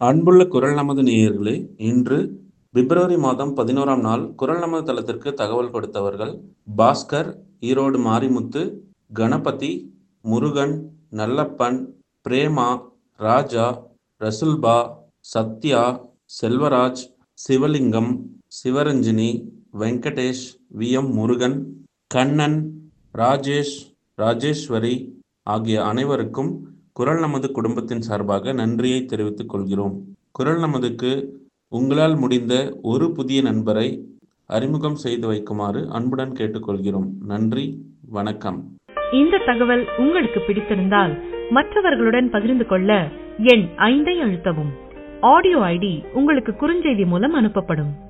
அன்புள்ள குரல் நமது நேயர்களே இன்று பிப்ரவரி மாதம் பதினோராம் நாள் குரல் நமது தளத்திற்கு தகவல் கொடுத்தவர்கள் பாஸ்கர் ஈரோடு மாரிமுத்து கணபதி முருகன் நல்லப்பன் பிரேமா ராஜா ரசுல்பா சத்யா செல்வராஜ் சிவலிங்கம் சிவரஞ்சினி வெங்கடேஷ் வி எம் முருகன் கண்ணன் ராஜேஷ் ராஜேஸ்வரி ஆகிய அனைவருக்கும் குரல் நமது குடும்பத்தின் சார்பாக நன்றியை தெரிவித்துக் கொள்கிறோம் குரல் நமதுக்கு உங்களால் முடிந்த ஒரு புதிய நண்பரை அறிமுகம் செய்து வைக்குமாறு அன்புடன் கேட்டுக்கொள்கிறோம் நன்றி வணக்கம் இந்த தகவல் உங்களுக்கு பிடித்திருந்தால் மற்றவர்களுடன் பகிர்ந்து கொள்ள எண் ஐந்தை அழுத்தவும் ஆடியோ ஐடி உங்களுக்கு குறுஞ்செய்தி மூலம் அனுப்பப்படும்